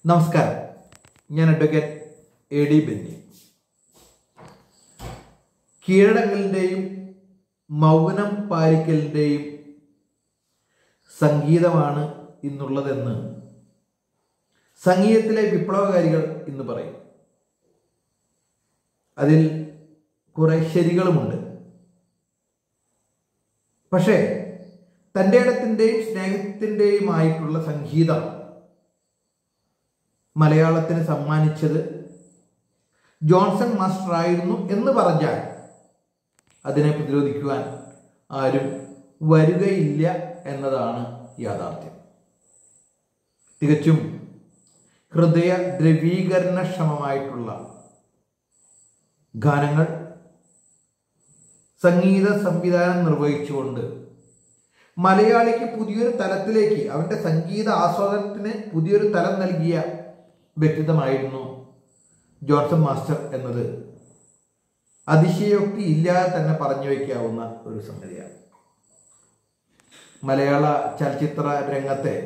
നമസ്കാരം ഞാൻ advocate A D Benny കീഴടങ്ങലിൻ്റെയും മൗനം പാലിക്കലിൻ്റെയും സംഗീതമാണ് ഇന്നുള്ളതെന്ന് സംഗീതത്തിലെ വിപ്ലവകാരികൾ ഇന്ന് പറയും അതിൽ കുറെ ശരികളുമുണ്ട് പക്ഷേ തൻ്റെ ഇടത്തിൻ്റെയും സ്നേഹത്തിൻ്റെയുമായിട്ടുള്ള സംഗീതം മലയാളത്തിന് സമ്മാനിച്ചത് ജോൺസൺ മാസ്റ്റർ ആയിരുന്നു എന്ന് പറഞ്ഞാൽ അതിനെ പ്രതിരോധിക്കുവാൻ ആരും വരികയില്ല എന്നതാണ് യാഥാർത്ഥ്യം തികച്ചും ഹൃദയ ദ്രവീകരണക്ഷമമായിട്ടുള്ള ഗാനങ്ങൾ സംഗീത സംവിധാനം നിർവഹിച്ചുകൊണ്ട് മലയാളിക്ക് പുതിയൊരു തലത്തിലേക്ക് അവന്റെ സംഗീത ആസ്വാദനത്തിന് പുതിയൊരു തലം നൽകിയ വ്യക്തിത്വമായിരുന്നു ജോൺസൺ മാസ്റ്റർ എന്നത് അതിശയോക്തി ഇല്ലാതെ തന്നെ പറഞ്ഞു വയ്ക്കാവുന്ന ഒരു സംഗതിയാണ് മലയാള ചലച്ചിത്ര രംഗത്തെ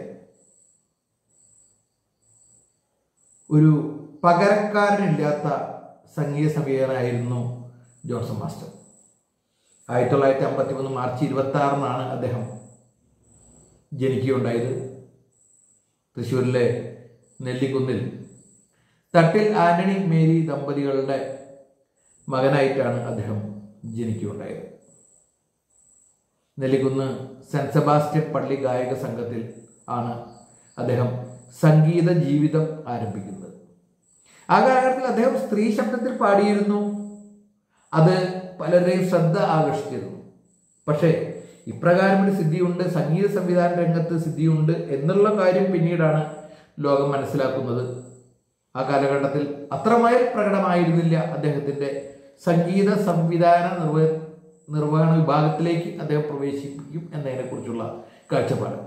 ഒരു പകരക്കാരനില്ലാത്ത സംഗീത സംവിധാനമായിരുന്നു ജോൺസൺ മാസ്റ്റർ ആയിരത്തി തൊള്ളായിരത്തി അമ്പത്തി മൂന്ന് മാർച്ച് ഇരുപത്തി ആറിനാണ് അദ്ദേഹം ജനിക്കുകയുണ്ടായത് തൃശ്ശൂരിലെ നെല്ലിക്കുന്നിൽ തട്ടിൽ ആന്റണി മേരി ദമ്പതികളുടെ മകനായിട്ടാണ് അദ്ദേഹം ജനിക്കുകയുണ്ടായത് നെല്ലിക്കുന്ന് സെന്റ് സെബാസ്റ്റ്യൻ പള്ളി ഗായക സംഘത്തിൽ ആണ് അദ്ദേഹം സംഗീത ജീവിതം ആരംഭിക്കുന്നത് ആ കാലഘട്ടത്തിൽ അദ്ദേഹം സ്ത്രീ ശബ്ദത്തിൽ പാടിയിരുന്നു അത് പലരുടെയും ശ്രദ്ധ ആകർഷിച്ചിരുന്നു പക്ഷേ ഇപ്രകാരം ഒരു സിദ്ധിയുണ്ട് സംഗീത സംവിധാന രംഗത്ത് സിദ്ധിയുണ്ട് എന്നുള്ള കാര്യം പിന്നീടാണ് ലോകം മനസ്സിലാക്കുന്നത് ആ കാലഘട്ടത്തിൽ അത്രമേൽ പ്രകടമായിരുന്നില്ല അദ്ദേഹത്തിന്റെ സംഗീത സംവിധാന നിർവ നിർവഹണ വിഭാഗത്തിലേക്ക് അദ്ദേഹം പ്രവേശിപ്പിക്കും എന്നതിനെക്കുറിച്ചുള്ള കാഴ്ചപ്പാട്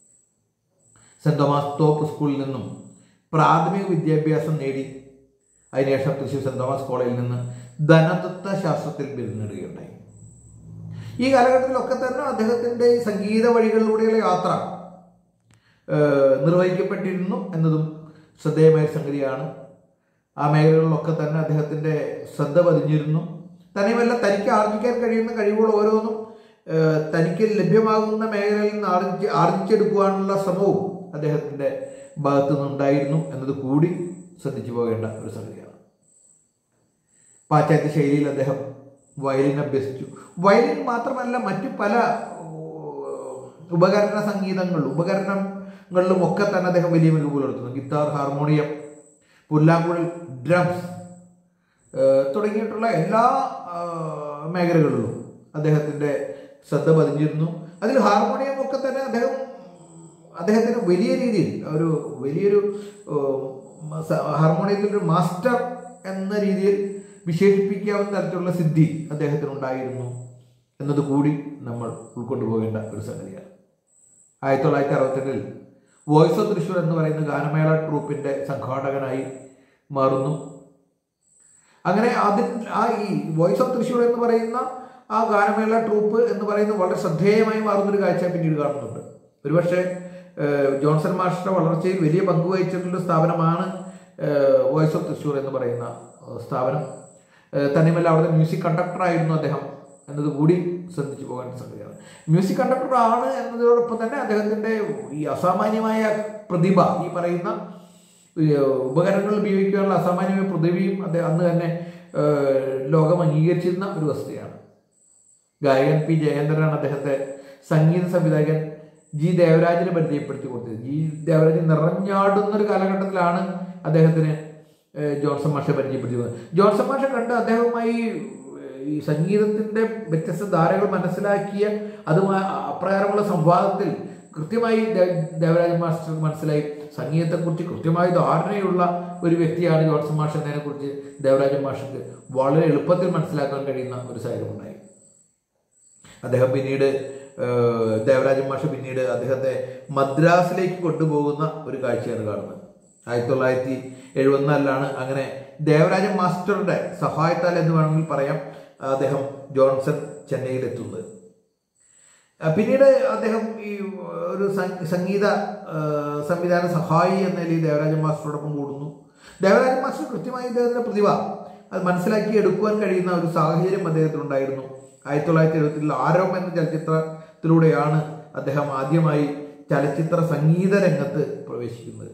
സെന്റ് തോമസ് തോപ്പ് സ്കൂളിൽ നിന്നും പ്രാഥമിക വിദ്യാഭ്യാസം നേടി അതിനുശേഷം തൃശ്ശൂർ സെന്റ് തോമസ് കോളേജിൽ നിന്ന് ധനതത്വ ശാസ്ത്രത്തിൽ ബിരുദം നേടുകയുണ്ടായി ഈ കാലഘട്ടത്തിലൊക്കെ തന്നെ അദ്ദേഹത്തിന്റെ ഈ സംഗീത വഴികളിലൂടെയുള്ള യാത്ര ഏഹ്, നിർവഹിക്കപ്പെട്ടിരുന്നു എന്നതും ശ്രദ്ധേയമായ ഒരു സംഗതിയാണ് ആ മേഖലകളിലൊക്കെ തന്നെ അദ്ദേഹത്തിന്റെ ശ്രദ്ധ പതിഞ്ഞിരുന്നു തന്നെയുമല്ല തനിക്ക് ആർജിക്കാൻ കഴിയുന്ന കഴിവുകൾ ഓരോന്നും ഏഹ്, തനിക്ക് ലഭ്യമാകുന്ന മേഖലയിൽ നിന്ന് ആർജി ആർജിച്ചെടുക്കുവാനുള്ള ശ്രമവും അദ്ദേഹത്തിന്റെ ഭാഗത്തു നിന്നുണ്ടായിരുന്നു എന്നത് കൂടി ശ്രദ്ധിച്ചു പോകേണ്ട ഒരു സംഗതിയാണ് പാശ്ചാത്യ ശൈലിയിൽ അദ്ദേഹം വയലിൻ അഭ്യസിച്ചു വയലിൻ മാത്രമല്ല മറ്റു പല ഏഹ്, ഉപകരണ സംഗീതങ്ങൾ ഉപകരണങ്ങളിലും ഒക്കെ തന്നെ അദ്ദേഹം വലിയ മികവ് പുലർത്തുന്നു ഗിത്താർ ഹാർമോണിയം പുല്ലാങ്കുഴൽ ഡ്രംസ് ഏഹ്, തുടങ്ങിയിട്ടുള്ള എല്ലാ ഏഹ്, മേഖലകളിലും അദ്ദേഹത്തിൻ്റെ ശ്രദ്ധ പതിഞ്ഞിരുന്നു അതിൽ ഹാർമോണിയം ഒക്കെ തന്നെ അദ്ദേഹം അദ്ദേഹത്തിന് വലിയ രീതിയിൽ ഒരു വലിയൊരു ഏഹ്, സ- ഹാർമോണിയത്തിൻ്റെ ഒരു മാസ്റ്റർ എന്ന രീതിയിൽ വിശേഷിപ്പിക്കാവുന്ന തരത്തിലുള്ള സിദ്ധി അദ്ദേഹത്തിനുണ്ടായിരുന്നു എന്നത് കൂടി നമ്മൾ ഉൾക്കൊണ്ടുപോകേണ്ട ഒരു സംഗതിയാണ് ആയിരത്തി തൊള്ളായിരത്തി അറുപത്തെട്ടിൽ വോയിസ് ഓഫ് തൃശ്ശൂർ എന്ന് പറയുന്ന ഗാനമേള ട്രൂപ്പിന്റെ സംഘാടകനായി മാറുന്നു അങ്ങനെ അതിൽ ആ ഈ വോയിസ് ഓഫ് തൃശ്ശൂർ എന്ന് പറയുന്ന ആ ഗാനമേള ട്രൂപ്പ് എന്ന് പറയുന്നത് വളരെ ശ്രദ്ധേയമായി മാറുന്ന ഒരു കാഴ്ച പിന്നീട് കാണുന്നുണ്ട് ഒരുപക്ഷെ ഏഹ്, ജോൺസൺ മാസ്റ്ററുടെ വളർച്ചയിൽ വലിയ പങ്ക് വഹിച്ചിട്ടുള്ള സ്ഥാപനമാണ് ഏഹ്, വോയിസ് ഓഫ് തൃശ്ശൂർ എന്ന് പറയുന്ന ഏഹ്, സ്ഥാപനം ഏഹ്, തന്നെയുമല്ല അവിടുത്തെ മ്യൂസിക് കണ്ടക്ടർ ആയിരുന്നു അദ്ദേഹം എന്നത് കൂടി ശ്രദ്ധിച്ചു പോകേണ്ട സംഗതിയാണ് മ്യൂസിക് കണ്ടക്ടർ ആണ് എന്നതോടൊപ്പം തന്നെ അദ്ദേഹത്തിന്റെ ഈ അസാമാന്യമായ പ്രതിഭ ഈ പറയുന്ന ഈ ഉപകരണങ്ങൾ ഉപയോഗിക്കാനുള്ള അസാമാന്യമായ പ്രതിഭയും അദ്ദേഹം അന്ന് തന്നെ ഏഹ്, ലോകം അംഗീകരിച്ചിരുന്ന ഒരു വസ്തുതയാണ് ഗായകൻ പി ജയേന്ദ്രനാണ് അദ്ദേഹത്തെ സംഗീത സംവിധായകൻ ജി ദേവരാജിനെ പരിചയപ്പെടുത്തി കൊടുത്തത് ജി ദേവരാജ് നിറഞ്ഞാടുന്ന ഒരു കാലഘട്ടത്തിലാണ് അദ്ദേഹത്തിന് ഏഹ്, ജോൺസൺ മാഷെ പരിചയപ്പെടുത്തിയത് ജോൺസൺ മാഷെ കണ്ട് അദ്ദേഹവുമായി ഏഹ്, ഈ സംഗീതത്തിന്റെ വ്യത്യസ്ത ധാരകൾ മനസ്സിലാക്കിയ അതുമായി അപ്രകാരമുള്ള സംവാദത്തിൽ കൃത്യമായി ദേ- ദേവരാജ മാസ്റ്റർ മനസ്സിലായി സംഗീതത്തെക്കുറിച്ച് കൃത്യമായി ധാരണയുള്ള ഒരു വ്യക്തിയാണ് ജോൺസൺ മാഷ് എന്നതിനെ കുറിച്ച് ദേവരാജ മാഷക്ക് വളരെ എളുപ്പത്തിൽ മനസ്സിലാക്കാൻ കഴിയുന്ന ഒരു സാഹചര്യമുണ്ടായി അദ്ദേഹം പിന്നീട് ഏഹ്, ദേവരാജൻ മാഷ് പിന്നീട് അദ്ദേഹത്തെ മദ്രാസിലേക്ക് കൊണ്ടുപോകുന്ന ഒരു കാഴ്ചയാണ് കാണുന്നത് ആയിരത്തി തൊള്ളായിരത്തി എഴുപത്തിനാലിലാണ് അങ്ങനെ ദേവരാജൻ മാസ്റ്ററുടെ സഹായത്താൽ എന്ന് വേണമെങ്കിൽ പറയാം അദ്ദേഹം ജോൺസൺ ചെന്നൈയിൽ എത്തുന്നത് ആ, പിന്നീട് അദ്ദേഹം ഈ ഒരു സം- സംഗീത ആ, സംവിധാന സഹായി എന്ന നിലയിൽ ദേവരാജൻ മാസ്റ്ററോടൊപ്പം കൂടുന്നു ദേവരാജൻ മാസ്റ്റർ കൃത്യമായി ഇദ്ദേഹത്തിന്റെ പ്രതിഭ അത് മനസ്സിലാക്കി എടുക്കുവാൻ കഴിയുന്ന ഒരു സാഹചര്യം അദ്ദേഹത്തിനുണ്ടായിരുന്നു ആയിരത്തി തൊള്ളായിരത്തി എഴുപത്തിൽ ആരോം എന്ന ചലച്ചിത്രത്തിലൂടെയാണ് അദ്ദേഹം ആദ്യമായി ചലച്ചിത്ര സംഗീത രംഗത്ത് പ്രവേശിക്കുന്നത്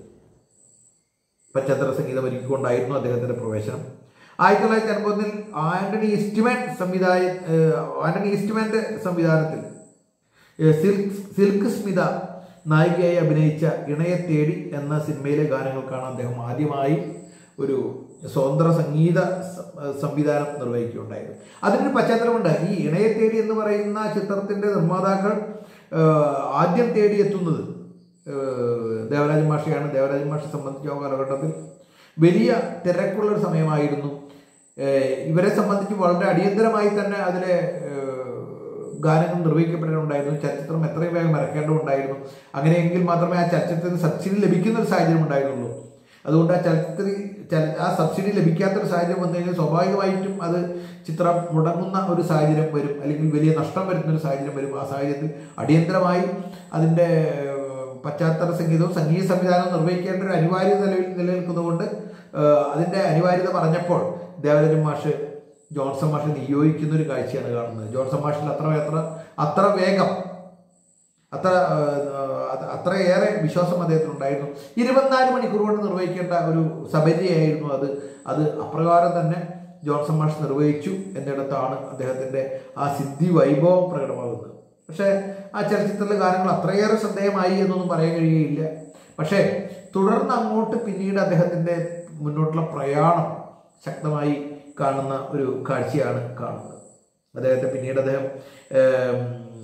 പശ്ചാത്തല സംഗീതം ഒരുക്കിക്കൊണ്ടായിരുന്നു അദ്ദേഹത്തിന്റെ പ്രവേശനം ആയിരത്തി തൊള്ളായിരത്തി അൻപതിൽ ആന്റണി ഈസ്റ്റ്മാൻ സംവിധായ ഏഹ്, ആന്റണി ഈസ്റ്റ്മാന്റെ സംവിധാനത്തിൽ ഏഹ്, സിൽക്ക് സിൽക്ക് സ്മിത നായികയായി അഭിനയിച്ച ഇണയെ തേടി എന്ന സിനിമയിലെ ഗാനങ്ങൾക്കാണ് അദ്ദേഹം ആദ്യമായി ഒരു സ്വതന്ത്ര സംഗീത സ- സംവിധാനം നിർവഹിക്കുകയുണ്ടായത് അതിനൊരു പശ്ചാത്തലമുണ്ട് ഈ ഇണയെ തേടി എന്ന് പറയുന്ന ചിത്രത്തിന്റെ നിർമ്മാതാക്കൾ ഏഹ്, ആദ്യം തേടിയെത്തുന്നത് ഏഹ്, ദേവരാജൻ മാഷയാണ് ദേവരാജൻ മാഷെ സംബന്ധിച്ച ആ കാലഘട്ടത്തിൽ വലിയ തിരക്കുള്ള ഒരു സമയമായിരുന്നു ഏഹ്, ഇവരെ സംബന്ധിച്ച് വളരെ അടിയന്തരമായി തന്നെ അതിലെ ഏഹ്, ഗാനങ്ങൾ നിർവഹിക്കപ്പെടേണ്ടതുണ്ടായിരുന്നു ചലച്ചിത്രം എത്രയും വേഗം ഇറക്കേണ്ടതുണ്ടായിരുന്നു അങ്ങനെയെങ്കിൽ മാത്രമേ ആ ചലച്ചിത്രത്തിന് സബ്സിഡി ലഭിക്കുന്ന ഒരു സാഹചര്യം ഉണ്ടായിരുന്നുള്ളൂ അതുകൊണ്ട് ആ ചലച്ചിത്ര ചല- ആ സബ്സിഡി ലഭിക്കാത്തൊരു സാഹചര്യം വന്നു കഴിഞ്ഞാൽ സ്വാഭാവികമായിട്ടും അത് ചിത്രം മുടങ്ങുന്ന ഒരു സാഹചര്യം വരും അല്ലെങ്കിൽ വലിയ നഷ്ടം വരുന്ന ഒരു സാഹചര്യം വരും ആ സാഹചര്യത്തിൽ അടിയന്തരമായി അതിൻ്റെ ഏഹ്, പശ്ചാത്തല സംഗീതവും സംഗീത സംവിധാനവും നിർവഹിക്കേണ്ട ഒരു അനിവാര്യത നിലവിൽ നിലനിൽക്കുന്നതുകൊണ്ട് ഏഹ്, അതിൻ്റെ അനിവാര്യത പറഞ്ഞപ്പോൾ ദേവരാജൻ മാഷ് ജോൺസൺ മാഷ് നിയോഗിക്കുന്ന ഒരു കാഴ്ചയാണ് കാണുന്നത് ജോൺസൺ മാഷിൽ അത്ര അത്ര അത്ര വേഗം അത്ര ഏഹ്, അത് അത്രയേറെ വിശ്വാസം അദ്ദേഹത്തിനുണ്ടായിരുന്നു ഇരുപത്തിനാല് മണിക്കൂർ കൊണ്ട് നിർവഹിക്കേണ്ട ഒരു സബരിയായിരുന്നു അത് അത് അപ്രകാരം തന്നെ ജോൺസൺ മാഷ് നിർവഹിച്ചു എന്നിടത്താണ് അദ്ദേഹത്തിന്റെ ആ സിദ്ധി വൈഭവം പ്രകടമാകുന്നത് പക്ഷേ ആ ചലച്ചിത്രത്തിലെ ഗാനങ്ങൾ അത്രയേറെ ശ്രദ്ധേയമായി എന്നൊന്നും പറയാൻ കഴിയുകയില്ല പക്ഷേ തുടർന്ന് അങ്ങോട്ട് പിന്നീട് അദ്ദേഹത്തിന്റെ മുന്നോട്ടുള്ള പ്രയാണം ശക്തമായി കാണുന്ന ഒരു കാഴ്ചയാണ് കാണുന്നത് അദ്ദേഹത്തെ പിന്നീട് അദ്ദേഹം ഏം,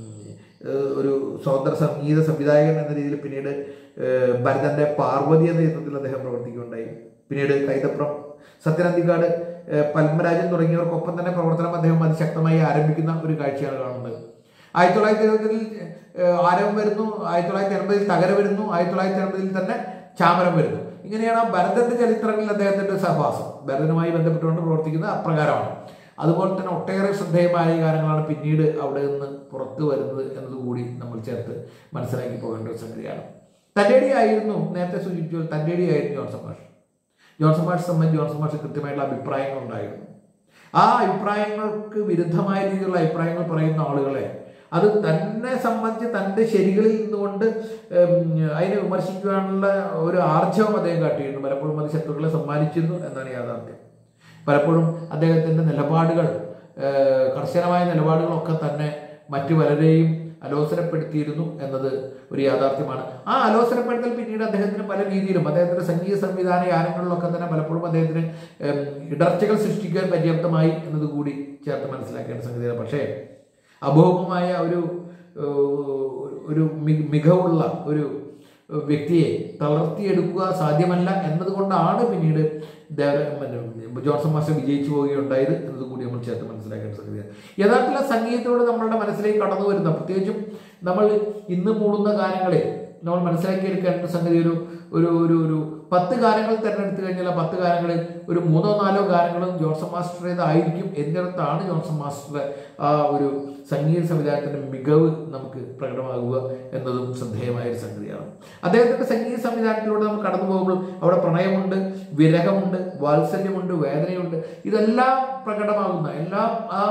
ഏഹ്, ഒരു സ്വതന്ത്ര സംഗീത സംവിധായകൻ എന്ന രീതിയിൽ പിന്നീട് ഏഹ്, ഭരതന്റെ പാർവതി എന്ന ചിത്രത്തിൽ അദ്ദേഹം പ്രവർത്തിക്കുകയുണ്ടായി പിന്നീട് കൈതപ്രം സത്യനന്ദിക്കാട് ഏഹ്, പത്മരാജൻ തുടങ്ങിയവർക്കൊപ്പം തന്നെ പ്രവർത്തനം അദ്ദേഹം അതിശക്തമായി ആരംഭിക്കുന്ന ഒരു കാഴ്ചയാണ് കാണുന്നത് ആയിരത്തി തൊള്ളായിരത്തി എഴുപതിൽ ആരവം വരുന്നു ആയിരത്തി തൊള്ളായിരത്തി എൺപതിൽ തകര വരുന്നു ആയിരത്തി തൊള്ളായിരത്തി എൺപതിൽ തന്നെ ചാമരം വരുന്നു ഇങ്ങനെയാണ് ആ ഭരതന്റെ ചരിത്രങ്ങളിൽ അദ്ദേഹത്തിന്റെ സഹവാസം ഭരതനുമായി ബന്ധപ്പെട്ടുകൊണ്ട് പ്രവർത്തിക്കുന്നത് അപ്രകാരമാണ് അതുപോലെ തന്നെ ഒട്ടേറെ ശ്രദ്ധേയമായ ഗാനങ്ങളാണ് പിന്നീട് അവിടെ നിന്ന് പുറത്തു വരുന്നത് എന്നതുകൂടി നമ്മൾ ചേർത്ത് മനസ്സിലാക്കി പോകേണ്ട ഒരു സംഗതിയാണ് തന്റേടി ആയിരുന്നു നേരത്തെ സൂചിപ്പിച്ചു തന്റേടി ആയിരുന്നു ജോൺസൺ മാഷ് ജോൺസൺ മാഷ് സംബന്ധിച്ച് ജോൺസൺ മാഷ് കൃത്യമായിട്ടുള്ള അഭിപ്രായങ്ങൾ ഉണ്ടായിരുന്നു ആ അഭിപ്രായങ്ങൾക്ക് വിരുദ്ധമായ രീതിയിലുള്ള അഭിപ്രായങ്ങൾ പറയുന്ന ആളുകളെ അത് തന്നെ സംബന്ധിച്ച് തൻ്റെ ശരികളിൽ നിന്നുകൊണ്ട് ഉം, അതിനെ വിമർശിക്കുവാനുള്ള ഒരു ആർജവം അദ്ദേഹം കാട്ടിയിരുന്നു പലപ്പോഴും അത് ശത്രുക്കളെ സമ്മാനിച്ചിരുന്നു എന്നാണ് യാഥാർത്ഥ്യം പലപ്പോഴും അദ്ദേഹത്തിൻ്റെ നിലപാടുകൾ ഏഹ്, കർശനമായ നിലപാടുകളൊക്കെ തന്നെ മറ്റു പലരെയും അലോസരപ്പെടുത്തിയിരുന്നു എന്നത് ഒരു യാഥാർത്ഥ്യമാണ് ആ അലോസരപ്പെടുത്തൽ പിന്നീട് അദ്ദേഹത്തിന് പല രീതിയിലും അദ്ദേഹത്തിന്റെ സംഗീത സംവിധാന യാനങ്ങളിലൊക്കെ തന്നെ പലപ്പോഴും അദ്ദേഹത്തിന് ഉം, ഇടർച്ചകൾ സൃഷ്ടിക്കാൻ പര്യാപ്തമായി എന്നത് കൂടി ചേർത്ത് മനസ്സിലാക്കേണ്ട സംഗതിയാണ് പക്ഷേ അഭൗമമായ ഒരു ഏഹ്, ഒരു മി- മികവുള്ള ഒരു വ്യക്തിയെ തളർത്തിയെടുക്കുക സാധ്യമല്ല എന്നതുകൊണ്ടാണ് പിന്നീട് ദേവ മറ്റേ ജോൺസൺ മാസ്റ്റർ വിജയിച്ചു പോവുകയുണ്ടായത് എന്നത് കൂടി നമ്മൾ ചേർത്ത് മനസ്സിലാക്കേണ്ട സംഗതിയാണ് യഥാർത്ഥത്തിൽ സംഗീതത്തോട് നമ്മളുടെ മനസ്സിലേക്ക് കടന്നു വരുന്ന പ്രത്യേകിച്ചും നമ്മൾ ഇന്ന് മൂടുന്ന ഗാനങ്ങളെ നമ്മൾ മനസ്സിലാക്കിയെടുക്കേണ്ട സംഗതി ഒരു ഒരു ഒരു ഒരു പത്ത് ഗാനങ്ങൾ തിരഞ്ഞെടുത്തു കഴിഞ്ഞാൽ ആ പത്ത് ഗാനങ്ങളിൽ ഒരു മൂന്നോ നാലോ ഗാനങ്ങളും ജോൺസൺ മാസ്റ്ററുടേതായിരിക്കും എന്നിടത്താണ് ജോൺസൺ മാസ്റ്ററുടെ ആ ഒരു സംഗീത സംവിധാനത്തിന്റെ മികവ് നമുക്ക് പ്രകടമാകുക എന്നതും ശ്രദ്ധേയമായ ഒരു സംഗതിയാണ് അദ്ദേഹത്തിന്റെ സംഗീത സംവിധാനത്തിലൂടെ നമ്മൾ കടന്നു പോകുമ്പോൾ അവിടെ പ്രണയമുണ്ട് വിരഹമുണ്ട് വാത്സല്യമുണ്ട് വേദനയുണ്ട് ഇതെല്ലാം പ്രകടമാകുന്ന എല്ലാം ആ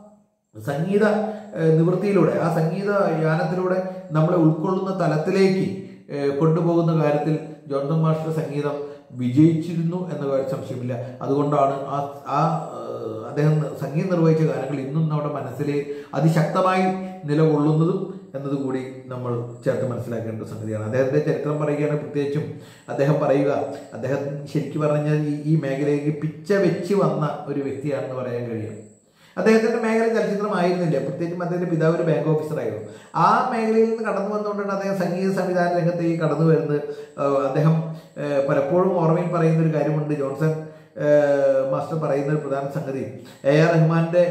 സംഗീത ഏഹ്, നിവൃത്തിയിലൂടെ ആ സംഗീത യാനത്തിലൂടെ നമ്മളെ ഉൾക്കൊള്ളുന്ന തലത്തിലേക്ക് ഏഹ്, കൊണ്ടുപോകുന്ന കാര്യത്തിൽ ജോൺസൺ മാസ്റ്റർ സംഗീതം വിജയിച്ചിരുന്നു എന്ന കാര്യം സംശയമില്ല അതുകൊണ്ടാണ് ആ ആ ഏഹ്, അദ്ദേഹം സംഗീതം നിർവഹിച്ച ഗാനങ്ങൾ ഇന്നും നമ്മുടെ മനസ്സിൽ അതിശക്തമായി നിലകൊള്ളുന്നതും എന്നതുകൂടി നമ്മൾ ചേർത്ത് മനസ്സിലാക്കേണ്ട സംഗതിയാണ് അദ്ദേഹത്തിന്റെ ചരിത്രം പറയുകയാണ് പ്രത്യേകിച്ചും അദ്ദേഹം പറയുക അദ്ദേഹം ശരിക്കും പറഞ്ഞാൽ ഈ ഈ മേഖലയിലേക്ക് പിച്ച വെച്ച് വന്ന ഒരു വ്യക്തിയാണെന്ന് പറയാൻ കഴിയും അദ്ദേഹത്തിന്റെ മേഖല ചലച്ചിത്രമായിരുന്നില്ല പ്രത്യേകിച്ചും അദ്ദേഹത്തിന്റെ പിതാവ് ഒരു ബാങ്ക് ഓഫീസറായിരുന്നു ആ മേഖലയിൽ നിന്ന് കടന്നു വന്നുകൊണ്ടാണ് അദ്ദേഹം സംഗീത സംവിധാന രംഗത്തേക്ക് കടന്നു വരുന്നത് ഏഹ് അദ്ദേഹം ഏഹ് പലപ്പോഴും ഓർമ്മയിൽ പറയുന്ന ഒരു കാര്യമുണ്ട് ജോൺസൺ ഏഹ് മാസ്റ്റർ പറയുന്ന ഒരു പ്രധാന സംഗതി എ ആർ റഹ്മാന്റെ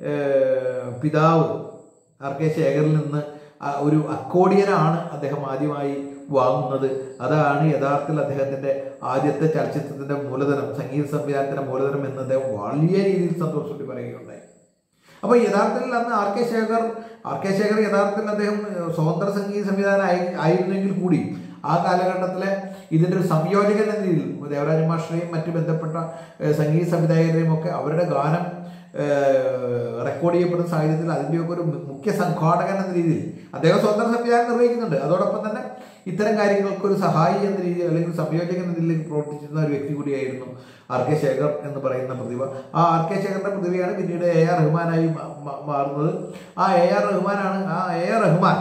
ഏഹ് പിതാവ് ആർ കെ ശേഖറിൽ നിന്ന് ആ ഒരു അക്കോഡിയനാണ് അദ്ദേഹം ആദ്യമായി വാങ്ങുന്നത് അതാണ് യഥാർത്ഥത്തിൽ അദ്ദേഹത്തിന്റെ ആദ്യത്തെ ചലച്ചിത്രത്തിന്റെ മൂലധനം സംഗീത സംവിധാനത്തിന്റെ മൂലധനം എന്ന് അദ്ദേഹം വലിയ രീതിയിൽ സന്തോഷത്തോടെ പറയുകയുണ്ടായി അപ്പോൾ യഥാർത്ഥത്തിൽ അന്ന് R K Shekhar R K Shekhar യഥാർത്ഥത്തിൽ അദ്ദേഹം ഏഹ്, സ്വതന്ത്ര സംഗീത സംവിധാനം ആയി ആയിരുന്നെങ്കിൽ കൂടി ആ കാലഘട്ടത്തിലെ ഇതിൻ്റെ ഒരു സംയോജകൻ എന്ന രീതിയിൽ ദേവരാജ മാസ്റ്ററെയും മറ്റു ബന്ധപ്പെട്ട ഏഹ്, സംഗീത സംവിധായകരെയും ഒക്കെ അവരുടെ ഗാനം ഏഹ്, റെക്കോർഡ് ചെയ്യപ്പെടുന്ന സാഹചര്യത്തിൽ അതിൻ്റെയൊക്കെ ഒരു മുഖ്യ സംഘാടകൻ എന്ന രീതിയിൽ അദ്ദേഹം സ്വതന്ത്ര സംവിധാനം നിർവഹിക്കുന്നുണ്ട് അതോടൊപ്പം തന്നെ ഇത്തരം കാര്യങ്ങൾക്ക് ഒരു സഹായി എന്ന രീതിയിൽ അല്ലെങ്കിൽ സംയോജകൻ എന്ന രീതിയിൽ പ്രവർത്തിച്ചിരുന്ന ഒരു വ്യക്തി കൂടിയായിരുന്നു ആർ കെ ശേഖർ എന്ന് പറയുന്ന പ്രതിഭ ആ ആർ കെ ശേഖറിന്റെ പ്രതിഭയാണ് പിന്നീട് എ ആർ റഹ്മാനായി മാ- മാ- മാറുന്നത് ആ എ ആർ റഹ്മാനാണ് ആ എ ആർ റഹ്മാൻ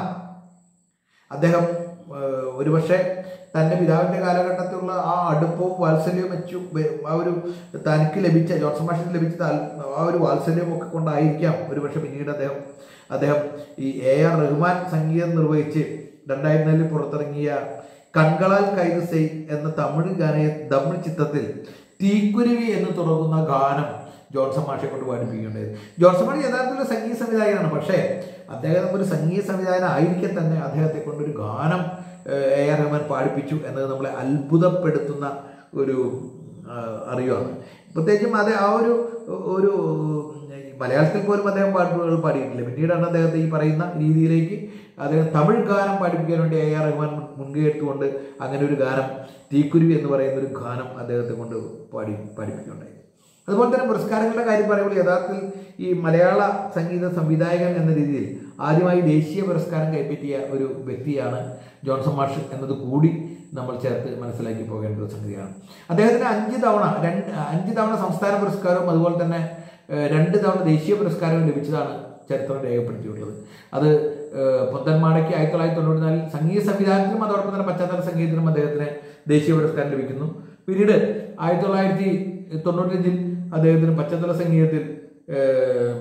അദ്ദേഹം ഏഹ്, ഒരുപക്ഷെ തൻ്റെ പിതാവിൻ്റെ കാലഘട്ടത്തിലുള്ള ആ അടുപ്പവും വാത്സല്യവും വെച്ചു വെ- ആ ഒരു തനിക്ക് ലഭിച്ച ജോൺസൺ മാഷിന് ലഭിച്ച താൽ- ആ ഒരു വാത്സല്യവും ഒക്കെ കൊണ്ടായിരിക്കാം ഒരുപക്ഷെ പിന്നീട് അദ്ദേഹം അദ്ദേഹം ഈ എ ആർ റഹ്മാൻ സംഗീതം നിർവഹിച്ച് രണ്ടായിരത്തി നാലിൽ പുറത്തിറങ്ങിയ കൺകളാൽ കൈത് സെയ് എന്ന തമിഴ് ഗാന തമിഴ് ചിത്രത്തിൽ തീക്കുരുവി എന്ന് തുടങ്ങുന്ന ഗാനം ജോൺസൺ മാഷെ കൊണ്ട് പാടിപ്പിക്കേണ്ടത് ജോൺസൺ മാഷ് യഥാർത്ഥത്തിൽ സംഗീത സംവിധായകനാണ് പക്ഷേ അദ്ദേഹം ഒരു സംഗീത സംവിധായകൻ ആയിരിക്കെ തന്നെ അദ്ദേഹത്തെ കൊണ്ടൊരു ഗാനം ഏഹ്, എ ആർ റഹ്മാൻ പാടിപ്പിച്ചു എന്നത് നമ്മളെ അത്ഭുതപ്പെടുത്തുന്ന ഒരു ആ, അറിവാണ് പ്രത്യേകിച്ചും അത് ആ ഒരു ഒരു മലയാളത്തിൽ പോലും അദ്ദേഹം പാട്ടുകൾ പാടിയിട്ടില്ല പിന്നീടാണ് അദ്ദേഹത്തെ ഈ പറയുന്ന രീതിയിലേക്ക് അദ്ദേഹം തമിഴ് ഗാനം പാടിപ്പിക്കാൻ വേണ്ടി എ ആർ റഹ്മാൻ മുൻ- മുൻകൈ എടുത്തുകൊണ്ട് അങ്ങനെ ഒരു ഗാനം തീക്കുരുവി എന്ന് പറയുന്ന ഒരു ഗാനം അദ്ദേഹത്തെ കൊണ്ട് പാടി പാടിപ്പിക്കുകയുണ്ടായി അതുപോലെ തന്നെ പുരസ്കാരങ്ങളുടെ കാര്യം പറയുമ്പോൾ യഥാർത്ഥത്തിൽ ഈ മലയാള സംഗീത സംവിധായകൻ എന്ന രീതിയിൽ ആദ്യമായി ദേശീയ പുരസ്കാരം കൈപ്പറ്റിയ ഒരു വ്യക്തിയാണ് ജോൺസൺ മാഷ് എന്നത് കൂടി നമ്മൾ ചേർത്ത് മനസ്സിലാക്കി പോകേണ്ട ഒരു സംഗതിയാണ് അദ്ദേഹത്തിന് അഞ്ച് തവണ രണ്ട് അഞ്ച് തവണ സംസ്ഥാന പുരസ്കാരവും അതുപോലെ തന്നെ ഏഹ്, രണ്ട് തവണ ദേശീയ പുരസ്കാരവും ലഭിച്ചതാണ് ചരിത്രം രേഖപ്പെടുത്തിയിട്ടുള്ളത് അത് ഏഹ്, പൊന്തന്മാടയ്ക്ക് ആയിരത്തി തൊള്ളായിരത്തി തൊണ്ണൂറ്റിനാലിൽ സംഗീത സംവിധാനത്തിനും അതോടൊപ്പം തന്നെ പശ്ചാത്തല സംഗീതത്തിനും അദ്ദേഹത്തിന് ദേശീയ പുരസ്കാരം ലഭിക്കുന്നു പിന്നീട് ആയിരത്തി തൊള്ളായിരത്തി തൊണ്ണൂറ്റഞ്ചിൽ അദ്ദേഹത്തിന് പശ്ചാത്തല സംഗീതത്തിൽ ഏഹ്,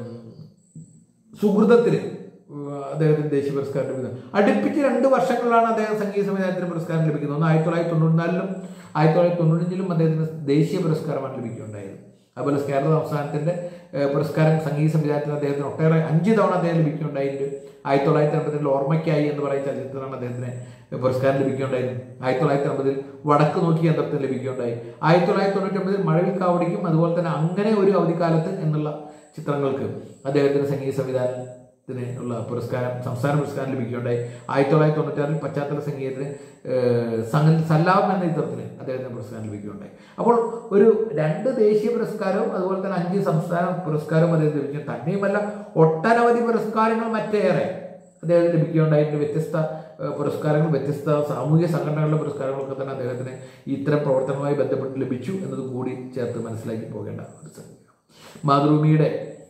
സുഹൃതത്തിന് അദ്ദേഹത്തിന് ദേശീയ പുരസ്കാരം ലഭിക്കുന്നത് അടുപ്പിച്ച് രണ്ട് വർഷങ്ങളിലാണ് അദ്ദേഹം സംഗീത സംവിധാനത്തിന് പുരസ്കാരം ലഭിക്കുന്നത് ഒന്ന് ആയിരത്തി തൊള്ളായിരത്തി തൊണ്ണൂറ്റിനാലിലും ആയിരത്തി തൊള്ളായിരത്തി തൊണ്ണൂറ്റഞ്ചിലും അദ്ദേഹത്തിന് ദേശീയ പുരസ്കാരമാണ് ലഭിക്കുകയുണ്ടായത് അതുപോലെ കേരള സംസ്ഥാനത്തിന്റെ ഏഹ്, പുരസ്കാരം സംഗീത സംവിധാനത്തിന് അദ്ദേഹത്തിന് ഒട്ടേറെ അഞ്ച് തവണ അദ്ദേഹം ലഭിക്കുകയുണ്ടായിട്ടുണ്ട് ആയിരത്തി തൊള്ളായിരത്തി അമ്പത്തിരണ്ടിൽ ഓർമ്മയ്ക്കായി എന്ന് പറയുന്ന ചലച്ചിത്രമാണ് അദ്ദേഹത്തിന് പുരസ്കാരം ലഭിക്കുകയുണ്ടായിരുന്നു ആയിരത്തി തൊള്ളായിരത്തി അമ്പതിൽ വടക്ക് നോക്കി യന്ത്രത്തിന് ലഭിക്കുകയുണ്ടായി ആയിരത്തി തൊള്ളായിരത്തി തൊണ്ണൂറ്റി ഒമ്പതിൽ മഴവിൽ കാവടിക്കും അതുപോലെ തന്നെ അങ്ങനെ ഒരു അവധിക്കാലത്ത് എന്നുള്ള ചിത്രങ്ങൾക്ക് അദ്ദേഹത്തിന് സംഗീത സംവിധാനത്തിന് ഉള്ള പുരസ്കാരം സംസ്ഥാന പുരസ്കാരം ലഭിക്കുകയുണ്ടായി ആയിരത്തി തൊള്ളായിരത്തി തൊണ്ണൂറ്റാറിൽ പശ്ചാത്തല സംഗീതത്തിന് ഏഹ്, സംഗ- സല്ലാപം എന്ന ചിത്രത്തിന് അദ്ദേഹത്തിന് പുരസ്കാരം ലഭിക്കുകയുണ്ടായി അപ്പോൾ ഒരു രണ്ട് ദേശീയ പുരസ്കാരവും അതുപോലെ തന്നെ അഞ്ച് സംസ്ഥാന പുരസ്കാരവും അദ്ദേഹത്തിന് ലഭിക്കും തന്നെയുമല്ല ഒട്ടനവധി പുരസ്കാരങ്ങൾ മറ്റേറെ അദ്ദേഹത്തിന് ലഭിക്കുകയുണ്ടായിട്ടുണ്ട് വ്യത്യസ്ത ഏഹ്, പുരസ്കാരങ്ങൾ വ്യത്യസ്ത സാമൂഹിക സംഘടനകളുടെ പുരസ്കാരങ്ങളൊക്കെ തന്നെ അദ്ദേഹത്തിന് ഇത്തരം പ്രവർത്തനങ്ങളുമായി ബന്ധപ്പെട്ട് ലഭിച്ചു എന്നത് കൂടി ചേർത്ത് മനസ്സിലാക്കി പോകേണ്ട ഒരു സംഗതിയാണ് മാതൃഭൂമിയുടെ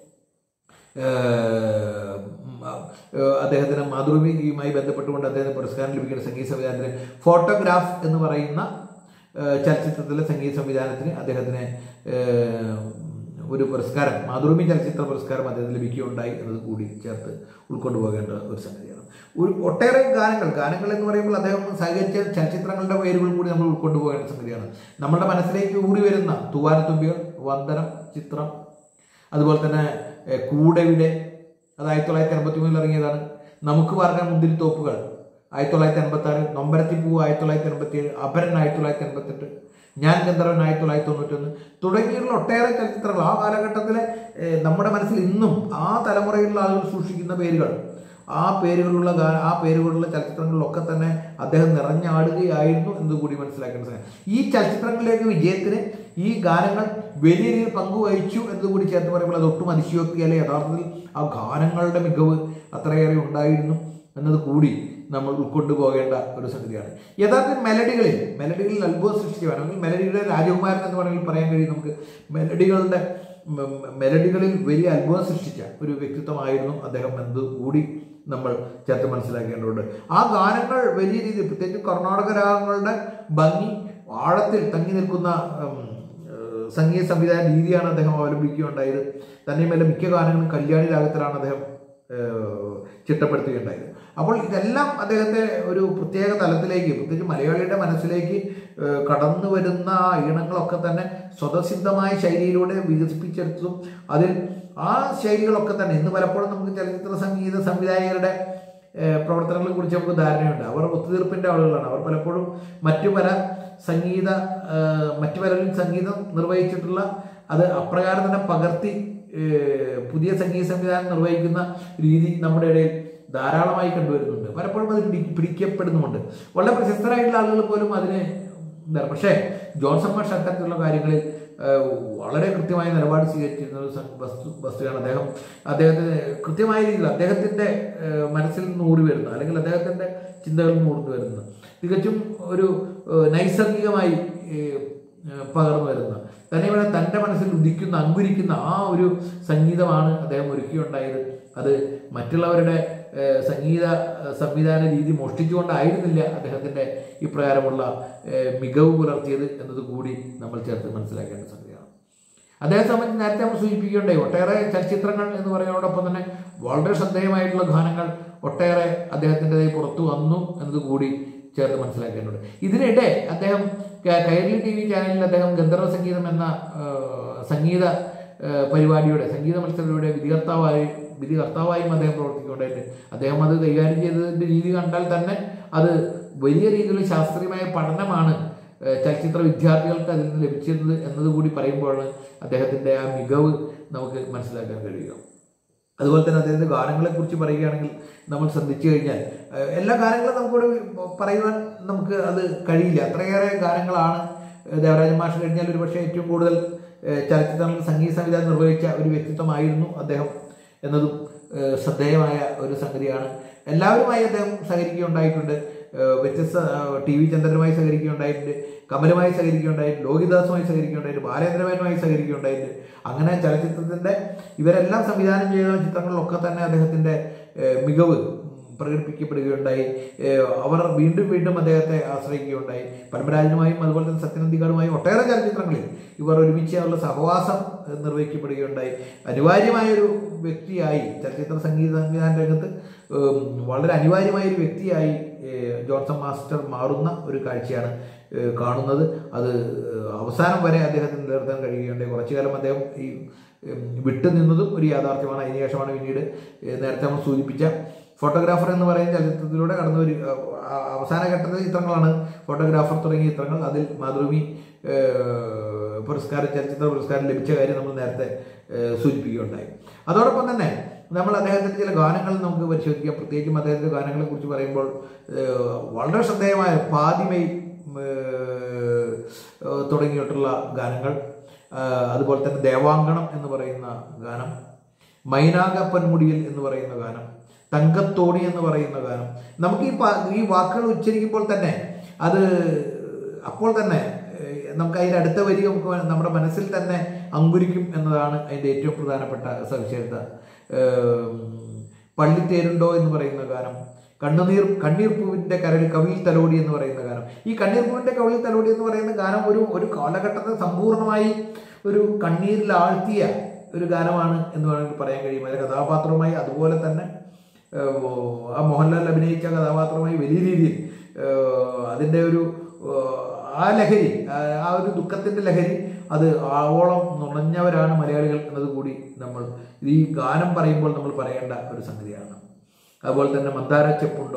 ഏഹ്, മ- ഏഹ്, അദ്ദേഹത്തിന് മാതൃഭൂമിയുമായി ബന്ധപ്പെട്ടുകൊണ്ട് അദ്ദേഹത്തിന് പുരസ്കാരം ലഭിക്കുന്ന സംഗീത സംവിധാനത്തിന് ഫോട്ടോഗ്രാഫ് എന്ന് പറയുന്ന ഏഹ്, ചലച്ചിത്രത്തിലെ സംഗീത സംവിധാനത്തിന് അദ്ദേഹത്തിന് ഏഹ്, ഒരു പുരസ്കാരം മാതൃഭൂമി ചലച്ചിത്ര പുരസ്കാരം അദ്ദേഹത്തിന് ലഭിക്കുകയുണ്ടായി എന്നത് കൂടി ചേർത്ത് ഉൾക്കൊണ്ടു പോകേണ്ട ഒരു സംഗതിയാണ് ഒരു ഒട്ടേറെ ഗാനങ്ങൾ ഗാനങ്ങൾ എന്ന് പറയുമ്പോൾ അദ്ദേഹം സഹകരിച്ച ചലച്ചിത്രങ്ങളുടെ പേരുകൾ കൂടി നമ്മൾ ഉൾക്കൊണ്ടു പോകേണ്ട സംഗതിയാണ് നമ്മുടെ മനസ്സിലേക്ക് കൂടി വരുന്ന തൂവാനത്തുമ്പികൾ വന്ദനം ചിത്രം അതുപോലെ തന്നെ ഏഹ്, കൂടെവിടെ അത് ആയിരത്തി തൊള്ളായിരത്തി എൺപത്തി മൂന്നിൽ ഇറങ്ങിയതാണ് നമുക്ക് പറഞ്ഞ മുന്തിരി തോപ്പുകൾ ആയിരത്തി തൊള്ളായിരത്തി എൺപത്തി ആറ് നൊമ്പരത്തിപ്പൂ ആയിരത്തി തൊള്ളായിരത്തി എൺപത്തി ഏഴ് അപരൻ ആയിരത്തി തൊള്ളായിരത്തി എൺപത്തെട്ട് ഞാൻ ഗന്ധർവൻ ആയിരത്തി തൊള്ളായിരത്തി തൊണ്ണൂറ്റൊന്ന് തുടങ്ങിയുള്ള ഒട്ടേറെ ചലച്ചിത്രങ്ങൾ ആ കാലഘട്ടത്തിലെ ഏഹ്, നമ്മുടെ മനസ്സിൽ ഇന്നും ആ തലമുറയിലുള്ള ആളുകൾ സൂക്ഷിക്കുന്ന പേരുകൾ ആ പേരുകളുള്ള ഗാ- ആ പേരുകളുള്ള ചലച്ചിത്രങ്ങളിലൊക്കെ തന്നെ അദ്ദേഹം നിറഞ്ഞാടുകയായിരുന്നു എന്ന് കൂടി മനസ്സിലാക്കേണ്ട സാധനം ഈ ചലച്ചിത്രങ്ങളിലേക്ക് വിജയത്തിന് ഈ ഗാനങ്ങൾ വലിയ രീതിയിൽ പങ്കുവഹിച്ചു എന്നത് കൂടി ചേർത്ത് പറയുമ്പോൾ അത് ഒട്ടും അതിശയോക്തിയല്ല യഥാർത്ഥത്തിൽ ആ ഗാനങ്ങളുടെ മികവ് അത്രയേറെ ഉണ്ടായിരുന്നു എന്നത് കൂടി നമ്മൾ ഉൾക്കൊണ്ടു പോകേണ്ട ഒരു സംഗതിയാണ് യഥാർത്ഥത്തിൽ മെലഡികളിൽ മെലഡികളിൽ അത്ഭുതം സൃഷ്ടിച്ചു വേണമെങ്കിൽ മെലഡിയുടെ രാജകുമാരൻ എന്ന് വേണമെങ്കിൽ പറയാൻ കഴിയും നമുക്ക് മെലഡികളുടെ മ- മ- മെലഡികളിൽ വലിയ അത്ഭുതം സൃഷ്ടിച്ച ഒരു വ്യക്തിത്വമായിരുന്നു അദ്ദേഹം എന്നത് കൂടി നമ്മൾ ചേർത്ത് മനസ്സിലാക്കേണ്ടതുണ്ട് ആ ഗാനങ്ങൾ വലിയ രീതിയിൽ പ്രത്യേകിച്ച് കർണാടക രാഗങ്ങളുടെ ഭംഗി ആഴത്തിൽ തങ്ങി നിൽക്കുന്ന ഉം, ഏഹ്, സംഗീത സംവിധാന രീതിയാണ് അദ്ദേഹം അവലംബിക്കുകയുണ്ടായത് തന്നെയുമല്ല മിക്ക ഗാനങ്ങളും കല്യാണി രാഗത്തിലാണ് അദ്ദേഹം ഏഹ്, ചിട്ടപ്പെടുത്തുകയുണ്ടായത് അപ്പോൾ ഇതെല്ലാം അദ്ദേഹത്തെ ഒരു പ്രത്യേക തലത്തിലേക്ക് പ്രത്യേകിച്ച് മലയാളിയുടെ മനസ്സിലേക്ക് ഏഹ്, കടന്നു വരുന്ന ആ ഈണങ്ങളൊക്കെ തന്നെ സ്വതസിദ്ധമായ ശൈലിയിലൂടെ വികസിപ്പിച്ചെടുത്തതും അതിൽ ആ ശൈലികളൊക്കെ തന്നെ ഇന്ന് പലപ്പോഴും നമുക്ക് ചലച്ചിത്ര സംഗീത സംവിധായകരുടെ ഏഹ്, പ്രവർത്തനങ്ങളെ കുറിച്ച് നമുക്ക് ധാരണയുണ്ട് അവർ ഒത്തുതീർപ്പിന്റെ ആളുകളാണ് അവർ പലപ്പോഴും മറ്റു പല സംഗീത ഏഹ്, മറ്റു പലരും സംഗീതം നിർവഹിച്ചിട്ടുള്ള അത് അപ്രകാരം തന്നെ പകർത്തി ഏഹ്, പുതിയ സംഗീത സംവിധാനം നിർവഹിക്കുന്ന രീതി നമ്മുടെ ഇടയിൽ ധാരാളമായി കണ്ടുവരുന്നുണ്ട് പലപ്പോഴും അത് പിടി പിടിക്കപ്പെടുന്നുമുണ്ട് വളരെ പ്രശസ്തരായിട്ടുള്ള ആളുകൾ പോലും അതിന് എന്താണ് പക്ഷേ ജോൺസൺ മാഷ് അത്തരത്തിലുള്ള കാര്യങ്ങളിൽ ഏഹ്, വളരെ കൃത്യമായ നിലപാട് സ്വീകരിച്ചിരുന്ന ഒരു സം- വസ്തു വസ്തുവാണ് അദ്ദേഹം അദ്ദേഹത്തിന് കൃത്യമായ രീതിയിൽ അദ്ദേഹത്തിന്റെ ഏഹ്, മനസ്സിൽ നിന്ന് ഊറി വരുന്ന അല്ലെങ്കിൽ അദ്ദേഹത്തിന്റെ ചിന്തകളിൽ നിന്ന് ഊർന്നു വരുന്ന തികച്ചും ഒരു ഏഹ്, നൈസർഗികമായി ഏഹ്, ഏഹ്, പകർന്നു വരുന്ന തന്നെ ഇവിടെ തൻ്റെ മനസ്സിൽ ഉദിക്കുന്ന അങ്കുരിക്കുന്ന ആ ഒരു സംഗീതമാണ് അദ്ദേഹം ഒരുക്കിയുണ്ടായത് അത് മറ്റുള്ളവരുടെ ഏഹ്, സംഗീത ഏഹ്, സംവിധാന രീതി മോഷ്ടിച്ചുകൊണ്ടായിരുന്നില്ല അദ്ദേഹത്തിൻ്റെ ഇപ്രകാരമുള്ള ഏഹ്, മികവ് പുലർത്തിയത് എന്നത് കൂടി നമ്മൾ ചേർത്ത് മനസ്സിലാക്കേണ്ട സംഗതിയാണ് അദ്ദേഹത്തെ സംബന്ധിച്ച് നേരത്തെ നമ്മൾ സൂചിപ്പിക്കുകയുണ്ടായി ഒട്ടേറെ ചലച്ചിത്രങ്ങൾ എന്ന് പറയുന്നതോടൊപ്പം തന്നെ വളരെ ശ്രദ്ധേയമായിട്ടുള്ള ഗാനങ്ങൾ ഒട്ടേറെ അദ്ദേഹത്തിൻ്റെതായി പുറത്തു വന്നു എന്നത് കൂടി ചേർത്ത് മനസ്സിലാക്കേണ്ടതുണ്ട് ഇതിനിടെ അദ്ദേഹം ക- കൈരളി ടി വി ചാനലിൽ അദ്ദേഹം ഗന്ധർവ സംഗീതം എന്ന ആ, സംഗീത ആ, പരിപാടിയുടെ സംഗീത മത്സരയുടെ വിധികർത്താവായി വിധികർത്താവായും അദ്ദേഹം പ്രവർത്തിക്കുകയുണ്ടായിട്ടുണ്ട് അദ്ദേഹം അത് കൈകാര്യം ചെയ്തതിൻ്റെ രീതി കണ്ടാൽ തന്നെ അത് വലിയ രീതിയിലുള്ള ശാസ്ത്രീയമായ പഠനമാണ് ഏഹ് ചലച്ചിത്ര വിദ്യാർത്ഥികൾക്ക് അതിൽ നിന്ന് ലഭിച്ചിരുന്നത് എന്നതുകൂടി പറയുമ്പോഴാണ് അദ്ദേഹത്തിൻ്റെ ആ മികവ് നമുക്ക് മനസ്സിലാക്കാൻ കഴിയുക അതുപോലെ തന്നെ അദ്ദേഹത്തിൻ്റെ ഗാനങ്ങളെ കുറിച്ച് പറയുകയാണെങ്കിൽ നമ്മൾ ശ്രദ്ധിച്ചു കഴിഞ്ഞാൽ ഏഹ് എല്ലാ ഗാനങ്ങളും നമുക്കിവിടെ പറയുവാൻ നമുക്ക് അത് കഴിയില്ല അത്രയേറെ ഗാനങ്ങളാണ് ഏഹ് ദേവരാജ മാഷ് കഴിഞ്ഞാൽ ഒരു പക്ഷേ ഏറ്റവും കൂടുതൽ ഏഹ് ചലച്ചിത്രങ്ങളിൽ സംഗീത സംവിധാനം നിർവഹിച്ച ഒരു വ്യക്തിത്വമായിരുന്നു അദ്ദേഹം എന്നതും ഏഹ് ശ്രദ്ധേയമായ ഒരു സംഗതിയാണ് എല്ലാവരുമായി അദ്ദേഹം സഹകരിക്കുകയുണ്ടായിട്ടുണ്ട് ഏഹ് വ്യത്യസ്ത ടി വി ചന്ദ്രനുമായി സഹകരിക്കുകയുണ്ടായിട്ടുണ്ട് കമലുമായി സഹകരിക്കുകയുണ്ടായിട്ടുണ്ട് ലോഹിദാസുമായി സഹകരിക്കുകയുണ്ടായിട്ടുണ്ട് ബാലേന്ദ്രമേനുമായി സഹകരിക്കുകയുണ്ടായിട്ടുണ്ട് അങ്ങനെ ചലച്ചിത്രത്തിന്റെ ഇവരെല്ലാം സംവിധാനം ചെയ്ത ചിത്രങ്ങളിലൊക്കെ തന്നെ അദ്ദേഹത്തിന്റെ ഏഹ് മികവ് പ്രകടിപ്പിക്കപ്പെടുകയുണ്ടായി ഏഹ് അവർ വീണ്ടും വീണ്ടും അദ്ദേഹത്തെ ആശ്രയിക്കുകയുണ്ടായി പരമ്പരാജനുമായും അതുപോലെ തന്നെ സത്യനന്ദിക്കാടുമായും ഒട്ടേറെ ചലച്ചിത്രങ്ങളിൽ ഇവർ ഒരുമിച്ചുള്ള സഹവാസം ഏഹ് നിർവഹിക്കപ്പെടുകയുണ്ടായി അനിവാര്യമായ ഒരു വ്യക്തിയായി ചലച്ചിത്ര സംഗീത സംവിധാന രംഗത്ത് ഏഹ് വളരെ അനിവാര്യമായ ഒരു വ്യക്തിയായി ഏഹ് ജോൺസൺ മാസ്റ്റർ മാറുന്ന ഒരു കാഴ്ചയാണ് ഏഹ് കാണുന്നത് അത് ഏഹ് അവസാനം വരെ അദ്ദേഹത്തിന് നിലനിർത്താൻ കഴിയുകയുണ്ടായി കുറച്ചു കാലം അദ്ദേഹം ഈ ഉം, വിട്ടുനിന്നതും ഒരു യാഥാർത്ഥ്യമാണ് അതിനുശേഷമാണ് പിന്നീട് ഏഹ് നേരത്തെ നമ്മൾ സൂചിപ്പിച്ച ഫോട്ടോഗ്രാഫർ എന്ന് പറയുന്ന ചലച്ചിത്രത്തിലൂടെ കടന്നു വരിക അ- അവസാന ഘട്ടത്തിലെ ചിത്രങ്ങളാണ് ഫോട്ടോഗ്രാഫർ തുടങ്ങിയ ചിത്രങ്ങൾ അതിൽ മാതൃഭൂമി ഏഹ്, പുരസ്കാരം ചലച്ചിത്ര പുരസ്കാരം ലഭിച്ച കാര്യം നമ്മൾ നേരത്തെ ഏഹ്, സൂചിപ്പിക്കുകയുണ്ടായി അതോടൊപ്പം തന്നെ നമ്മൾ അദ്ദേഹത്തിൻ്റെ ചില ഗാനങ്ങൾ നമുക്ക് പരിശോധിക്കാം പ്രത്യേകിച്ചും അദ്ദേഹത്തിൻ്റെ ഗാനങ്ങളെ കുറിച്ച് പറയുമ്പോൾ ഏഹ്, വളരെ ശ്രദ്ധേയമായ പാതിമൈ ഏഹ്, ഏഹ്, തുടങ്ങിയിട്ടുള്ള ഗാനങ്ങൾ ആഹ്, അതുപോലെ തന്നെ ദേവാങ്കണം എന്ന് പറയുന്ന ഗാനം മൈനാകപ്പൻമുടിയിൽ എന്ന് പറയുന്ന ഗാനം തങ്കത്തോണി എന്ന് പറയുന്ന ഗാനം നമുക്ക് ഈ പ- ഈ വാക്കുകൾ ഉച്ചരിക്കുമ്പോൾ തന്നെ അത് അപ്പോൾ തന്നെ ഏഹ്, നമുക്ക് അതിൻ്റെ അടുത്ത വരി നമുക്ക് മന- നമ്മുടെ മനസ്സിൽ തന്നെ അങ്കുരിക്കും എന്നതാണ് അതിൻ്റെ ഏറ്റവും പ്രധാനപ്പെട്ട സവിശേഷത ഏഹ്, പള്ളിത്തേരുണ്ടോ എന്ന് പറയുന്ന ഗാനം കണ്ണുനീർ കണ്ണീർ പൂവിൻ്റെ കരളിൽ കവിൽ തലോടി എന്ന് പറയുന്ന ഗാനം ഈ കണ്ണീർ പൂവിൻ്റെ കവിളിൽ തലോടി എന്ന് പറയുന്ന ഗാനം ഒരു ഒരു കാലഘട്ടത്തെ സമ്പൂർണ്ണമായി ഒരു കണ്ണീരിൽ ആഴ്ത്തിയ ഒരു ഗാനമാണ് എന്ന് വേണമെങ്കിൽ പറയാൻ കഴിയും അതിലെ കഥാപാത്രവുമായി അതുപോലെ തന്നെ ഏഹ്, ആ മോഹൻലാൽ അഭിനയിച്ച കഥാപാത്രവുമായി വലിയ രീതിയിൽ ഏഹ്, അതിൻ്റെ ഒരു ഏഹ്, ആ ലഹരി ആ- ആ ഒരു ദുഃഖത്തിൻ്റെ ലഹരി അത് ആവോളം നുണഞ്ഞവരാണ് മലയാളികൾ എന്നത് കൂടി നമ്മൾ ഈ ഗാനം പറയുമ്പോൾ നമ്മൾ പറയേണ്ട ഒരു സംഗതിയാണ് അതുപോലെ തന്നെ മന്ദാര ചെപ്പുണ്ടോ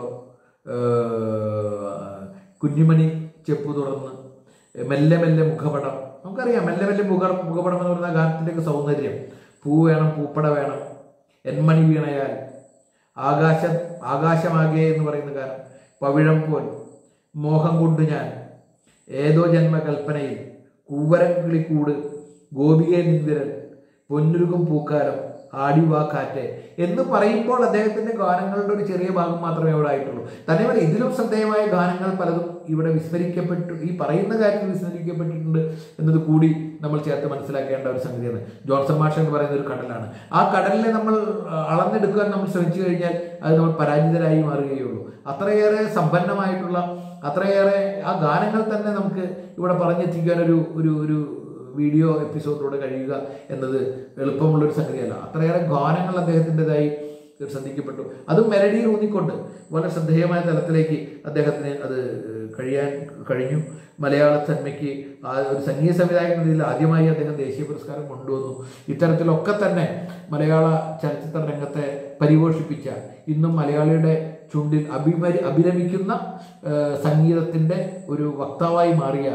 ഏഹ്, കുഞ്ഞുമണി ചെപ്പ് തുറന്ന് മെല്ലെ മെല്ലെ മുഖപടം നമുക്കറിയാം മെല്ലെ മെല്ലെ മുഖ മുഖപടം എന്ന് പറയുന്ന ഗാനത്തിൻ്റെയൊക്കെ സൗന്ദര്യം പൂ വേണം പൂപ്പട വേണം എൻമണി വീണയാൽ ആകാശ ആകാശമാകെ എന്ന് പറയുന്ന ഗാനം പവിഴം പോൽ മോഹം കൊണ്ട് ഞാൻ ഏതോ ജന്മകൽപ്പനയിൽ കൂവരം കിളിക്കൂട് ഗോപികെ നിന്ദിരൻ പൊന്നുരുകും പൂക്കാലം ആടിവാ കാറ്റ് എന്ന് പറയുമ്പോൾ അദ്ദേഹത്തിന്റെ ഗാനങ്ങളുടെ ഒരു ചെറിയ ഭാഗം മാത്രമേ അവിടെ ആയിട്ടുള്ളൂ തന്നെയുമല്ല ഇതിലും ശ്രദ്ധേയമായ ഗാനങ്ങൾ പലതും ഇവിടെ വിസ്മരിക്കപ്പെട്ടു ഈ പറയുന്ന കാര്യത്തിൽ വിസ്മരിക്കപ്പെട്ടിട്ടുണ്ട് എന്നത് കൂടി നമ്മൾ ചേർത്ത് മനസ്സിലാക്കേണ്ട ഒരു സംഗതിയാണ് ജോൺസൺ മാഷ് എന്ന് പറയുന്ന ഒരു കടലാണ് ആ കടലിനെ നമ്മൾ ആ, അളന്നെടുക്കാൻ നമ്മൾ ശ്രമിച്ചു കഴിഞ്ഞാൽ അത് നമ്മൾ പരാജിതരായി മാറുകയുള്ളൂ അത്രയേറെ സമ്പന്നമായിട്ടുള്ള അത്രയേറെ ആ ഗാനങ്ങൾ തന്നെ നമുക്ക് ഇവിടെ പറഞ്ഞെത്തിക്കാൻ ഒരു ഒരു ഒരു വീഡിയോ എപ്പിസോഡിലൂടെ കഴിയുക എന്നത് എളുപ്പമുള്ളൊരു സംഗതിയല്ല അത്രയേറെ ഗാനങ്ങൾ അദ്ദേഹത്തിൻ്റെതായി ശ്രദ്ധിക്കപ്പെട്ടു അതും മെലഡിയിൽ ഊന്നിക്കൊണ്ട് വളരെ ശ്രദ്ധേയമായ തലത്തിലേക്ക് അദ്ദേഹത്തിന് അത് കഴിയാൻ കഴിഞ്ഞു മലയാള തന്മയ്ക്ക് ആ ഒരു സംഗീത സംവിധായകൻ എന്ന നിലയിൽ ആദ്യമായി അദ്ദേഹം ദേശീയ പുരസ്കാരം കൊണ്ടുവന്നു ഇത്തരത്തിലൊക്കെ തന്നെ മലയാള ചലച്ചിത്ര രംഗത്തെ പരിപോഷിപ്പിച്ച ഇന്നും മലയാളിയുടെ ചുണ്ടിൽ അഭിമരി അഭിരമിക്കുന്ന സംഗീതത്തിൻ്റെ ഒരു വക്താവായി മാറിയ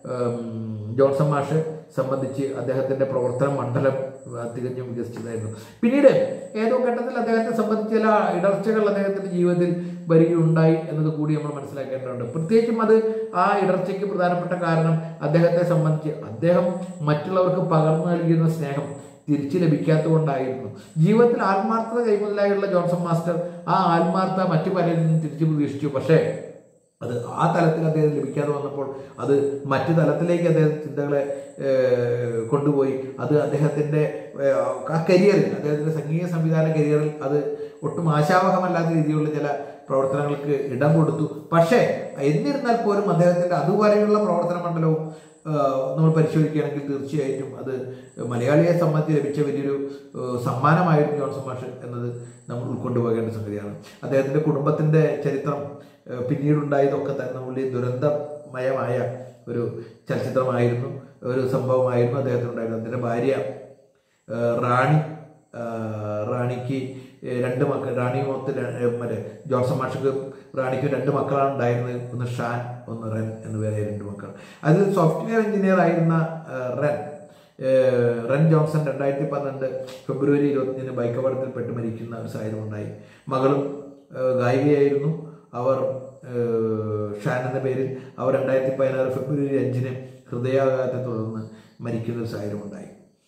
ഉം, ജോൺസൺ മാഷ് സംബന്ധിച്ച് അദ്ദേഹത്തിന്റെ പ്രവർത്തന മണ്ഡലം തികഞ്ഞും വികസിച്ചതായിരുന്നു പിന്നീട് ഏതോ ഘട്ടത്തിൽ അദ്ദേഹത്തെ സംബന്ധിച്ച് ചില ഇടർച്ചകൾ അദ്ദേഹത്തിന്റെ ജീവിതത്തിൽ വരികയുണ്ടായി എന്നത് കൂടി നമ്മൾ മനസ്സിലാക്കേണ്ടതുണ്ട് പ്രത്യേകിച്ചും അത് ആ ഇടർച്ചയ്ക്ക് പ്രധാനപ്പെട്ട കാരണം അദ്ദേഹത്തെ സംബന്ധിച്ച് അദ്ദേഹം മറ്റുള്ളവർക്ക് പകർന്നു നൽകിയിരുന്ന സ്നേഹം തിരിച്ചു ലഭിക്കാത്തതുകൊണ്ടായിരുന്നു ജീവിതത്തിൽ ആത്മാർത്ഥത കൈമുതലായുള്ള ജോൺസൺ മാസ്റ്റർ ആ ആത്മാർത്ഥത മറ്റു പലരിൽ നിന്നും തിരിച്ചു പ്രതീക്ഷിച്ചു പക്ഷേ അത് ആ തലത്തിൽ അദ്ദേഹം ലഭിക്കാതെ വന്നപ്പോൾ അത് മറ്റു തലത്തിലേക്ക് അദ്ദേഹം ചിന്തകളെ ഏഹ്, കൊണ്ടുപോയി അത് അദ്ദേഹത്തിൻ്റെ ഏഹ്, ആ കരിയറിൽ അദ്ദേഹത്തിൻ്റെ സംഗീത സംവിധാന കരിയറിൽ അത് ഒട്ടും ആശാവഹമല്ലാത്ത രീതിയിലുള്ള ചില പ്രവർത്തനങ്ങൾക്ക് ഇടം കൊടുത്തു പക്ഷേ എന്നിരുന്നാൽ പോലും അദ്ദേഹത്തിൻ്റെ അതുവരെയുള്ള പ്രവർത്തന മണ്ഡലവും ഏഹ്, നമ്മൾ പരിശോധിക്കുകയാണെങ്കിൽ തീർച്ചയായിട്ടും അത് മലയാളിയെ സംബന്ധിച്ച് ലഭിച്ച വലിയൊരു ഏഹ്, സമ്മാനമായിരുന്നു ജോൺസൺ മാഷ് എന്നത് നമ്മൾ ഉൾക്കൊണ്ടുപോകേണ്ട സംഗതിയാണ് അദ്ദേഹത്തിൻ്റെ കുടുംബത്തിൻ്റെ ചരിത്രം ഏഹ്, പിന്നീടുണ്ടായതൊക്കെ തന്നെ വലിയ ദുരന്തമയമായ ഒരു ചലച്ചിത്രമായിരുന്നു ഒരു സംഭവമായിരുന്നു അദ്ദേഹത്തിനുണ്ടായിരുന്നത് അദ്ദേഹത്തിൻ്റെ ഭാര്യ ഏഹ്, റാണി ഏഹ്, റാണിക്ക് ഏഹ്, രണ്ട് മക്കൾ റാണി മൊത്ത് മറ്റേ ജോൺസൺ മാഷക്ക് റാണിക്ക് രണ്ട് മക്കളാണ് ഉണ്ടായിരുന്നത് ഒന്ന് ഷാൻ ഒന്ന് റെൻ എന്നു പേരായ രണ്ട് മക്കൾ അതിൽ സോഫ്റ്റ്വെയർ എഞ്ചിനീയർ ആയിരുന്ന ഏഹ്, റെൻ ഏഹ്, റെൻ ജോൺസൺ രണ്ടായിരത്തി പന്ത്രണ്ട് ഫെബ്രുവരി ഇരുപത്തിയഞ്ചിന് ബൈക്ക് അപകടത്തിൽപ്പെട്ട് മരിക്കുന്ന ഒരു സാഹചര്യം ഉണ്ടായി മകളും ഏഹ്, ഗായികയായിരുന്നു അവർ ഏഹ്, ഷാൻ എന്ന പേരിൽ അവർ രണ്ടായിരത്തി പതിനാറ് ഫെബ്രുവരി അഞ്ചിന് ഹൃദയാഘാതത്തെ തുടർന്ന് മരിക്കുന്ന ഒരു സാഹചര്യം ഉണ്ടായി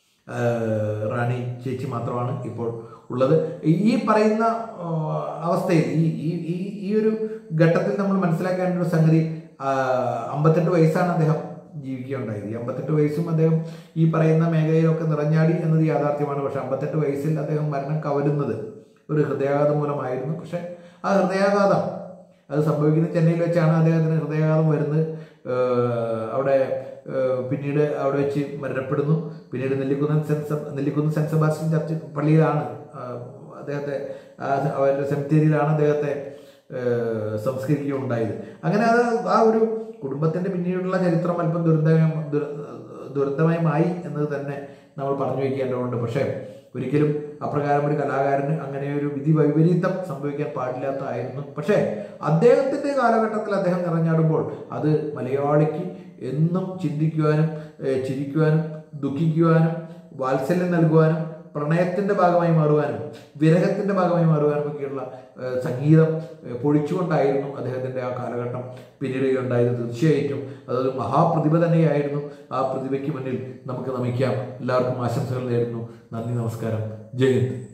ഏഹ്, റാണി ചേച്ചി മാത്രമാണ് ഇപ്പോൾ ഉള്ളത് ഈ പറയുന്ന ആ, അവസ്ഥയിൽ ഈ ഈ ഈ ഈ ഒരു ഘട്ടത്തിൽ നമ്മൾ മനസ്സിലാക്കേണ്ട ഒരു സംഗതി ആ, അമ്പത്തെട്ട് വയസ്സാണ് അദ്ദേഹം ജീവിക്കുകയുണ്ടായത് ഈ അമ്പത്തെട്ട് വയസ്സും അദ്ദേഹം ഈ പറയുന്ന മേഖലയിലൊക്കെ നിറഞ്ഞാടി എന്നത് യാഥാർത്ഥ്യമാണ് പക്ഷെ അമ്പത്തെട്ട് വയസ്സിൽ അദ്ദേഹം മരണം കവരുന്നത് ഒരു ഹൃദയാഘാതം മൂലമായിരുന്നു പക്ഷെ ആ ഹൃദയാഘാതം അത് സംഭവിക്കുന്നത് ചെന്നൈയിൽ വെച്ചാണ് അദ്ദേഹത്തിന് ഹൃദയാഘാതം വരുന്നത് ഏഹ് അവിടെ ഏഹ് പിന്നീട് അവിടെ വെച്ച് മരണപ്പെടുന്നു പിന്നീട് നെല്ലിക്കുന്നൻ സെൻറ്റ് സെ- നെല്ലിക്കുന്ന് സെൻറ്റ് സെബാസ്റ്റ്യൻ ചർച്ച് പള്ളിയിലാണ് ആ, അദ്ദേഹത്തെ ആ അവരുടെ സെമിത്തേരിയിലാണ് അദ്ദേഹത്തെ ഏഹ് സംസ്കരിക്കുകയുണ്ടായത് അങ്ങനെ അത് ആ ഒരു കുടുംബത്തിന്റെ പിന്നീടുള്ള ചരിത്രം അല്പം ദുരന്തമയം ദുര- ദുരന്തമയമായി എന്നത് തന്നെ നമ്മൾ പറഞ്ഞു വയ്ക്കേണ്ടതുണ്ട് പക്ഷേ ഒരിക്കലും അപ്രകാരം ഒരു കലാകാരന് അങ്ങനെ ഒരു വിധി വൈപരീത്യം സംഭവിക്കാൻ പാടില്ലാത്തതായിരുന്നു പക്ഷേ അദ്ദേഹത്തിന്റെ കാലഘട്ടത്തിൽ അദ്ദേഹം നിറഞ്ഞാടുമ്പോൾ അത് മലയാളിക്ക് എന്നും ചിന്തിക്കുവാനും ഏഹ് ചിരിക്കുവാനും ദുഃഖിക്കുവാനും വാത്സല്യം നൽകുവാനും പ്രണയത്തിന്റെ ഭാഗമായി മാറുവാനും വിരഹത്തിന്റെ ഭാഗമായി മാറുവാനും ഒക്കെയുള്ള ഏഹ് സംഗീതം ഏഹ് പൊഴിച്ചുകൊണ്ടായിരുന്നു അദ്ദേഹത്തിന്റെ ആ കാലഘട്ടം പിന്നീടുകയുണ്ടായത് തീർച്ചയായിട്ടും അതൊരു മഹാപ്രതിഭ തന്നെയായിരുന്നു ആ പ്രതിഭയ്ക്ക് മുന്നിൽ നമുക്ക് നമിക്കാം എല്ലാവർക്കും ആശംസകൾ നേരുന്നു നന്ദി നമസ്കാരം ജയ് ഹിന്ദ്